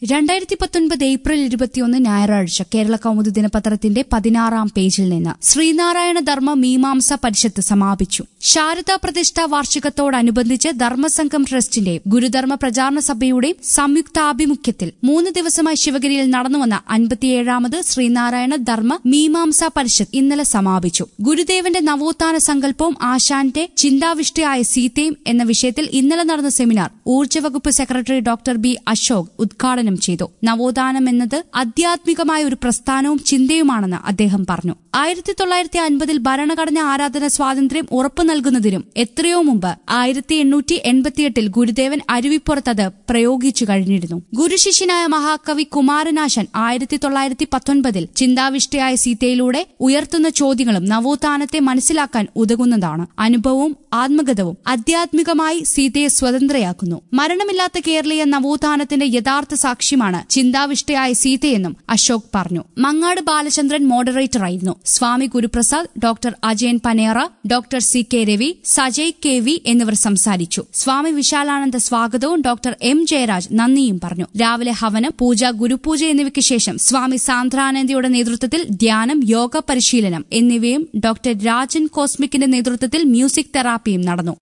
രണ്ടായിരത്തി പത്തൊൻപത് ഏപ്രിൽ ഇരുപത്തിയൊന്ന് ഞായറാഴ്ച കേരള കൗമുദി ദിനപത്രത്തിന്റെ പതിനാറാം പേജിൽ നിന്ന് ശ്രീനാരായണ ധർമ്മ മീമാംസ പരിഷത്ത് സമാപിച്ചു ശാരദാ പ്രതിഷ്ഠ വാർഷികത്തോടനുബന്ധിച്ച് ധർമ്മസംഘം ട്രസ്റ്റിന്റെ ഗുരുധർമ്മ പ്രചാരണ സഭയുടെയും സംയുക്താഭിമുഖ്യത്തിൽ മൂന്ന് ദിവസമായി ശിവഗിരിയിൽ നടന്നുവന്ന അൻപത്തിയേഴാമത് ശ്രീനാരായണ ധർമ്മ മീമാംസ പരിഷത്ത് ഇന്നലെ സമാപിച്ചു ഗുരുദേവന്റെ നവോത്ഥാന സങ്കല്പവും ആശാന്റെ ചിന്താവിഷ്ടയായ സീതയും എന്ന വിഷയത്തിൽ ഇന്നലെ നടന്ന സെമിനാർ ഊർജ്ജവകുപ്പ് സെക്രട്ടറി ഡോക്ടർ ബി അശോക് ഉദ്ഘാടനം ചെയ്തു നവോത്ഥാനം എന്നത് ആധ്യാത്മികമായ ഒരു പ്രസ്ഥാനവും ചിന്തയുമാണെന്ന് അദ്ദേഹം പറഞ്ഞു ആയിരത്തി തൊള്ളായിരത്തി അൻപതിൽ ഭരണഘടന ആരാധന സ്വാതന്ത്ര്യം ഉറപ്പു നൽകുന്നതിനും എത്രയോ മുമ്പ് ആയിരത്തി എണ്ണൂറ്റി എൺപത്തിയെട്ടിൽ ഗുരുദേവൻ അരുവിപ്പുറത്തത് പ്രയോഗിച്ചു കഴിഞ്ഞിരുന്നു ഗുരുശിഷ്യനായ മഹാകവി കുമാരനാശൻ ആയിരത്തി തൊള്ളായിരത്തി പത്തൊൻപതിൽ ചിന്താവിഷ്ടയായ സീതയിലൂടെ ഉയർത്തുന്ന ചോദ്യങ്ങളും നവോത്ഥാനത്തെ മനസ്സിലാക്കാൻ ഉതകുന്നതാണ് അനുഭവവും ആത്മഗതവും ആധ്യാത്മികമായി സീതയെ സ്വതന്ത്രയാക്കുന്നു മരണമില്ലാത്ത കേരളീയ നവോത്ഥാനത്തിന്റെ യഥാർത്ഥ സാക്ഷ്യമാണ് ചിന്താവിഷ്ടയായ സീതയെന്നും അശോക് പറഞ്ഞു മങ്ങാട് ബാലചന്ദ്രൻ മോഡറേറ്ററായിരുന്നു Swami Guruprasad doctor Ajayan Panera doctor C K Ravi Sajay K V എന്നിവർ സംസാരിച്ചു സ്വാമി വിശാലാനന്ദ സ്വാഗതവും ഡോക്ടർ എം ജയരാജ് നന്ദിയും പറഞ്ഞു രാവിലെ ഹവനം പൂജ ഗുരുപൂജ എന്നിവയ്ക്ക് ശേഷം സ്വാമി സാന്ദ്രാനന്ദയുടെ നേതൃത്വത്തിൽ ധ്യാനം യോഗ പരിശീലനം എന്നിവയും ഡോക്ടർ രാജൻ കോസ്മിക്കിന്റെ നേതൃത്വത്തിൽ മ്യൂസിക് തെറാപ്പിയും നടന്നു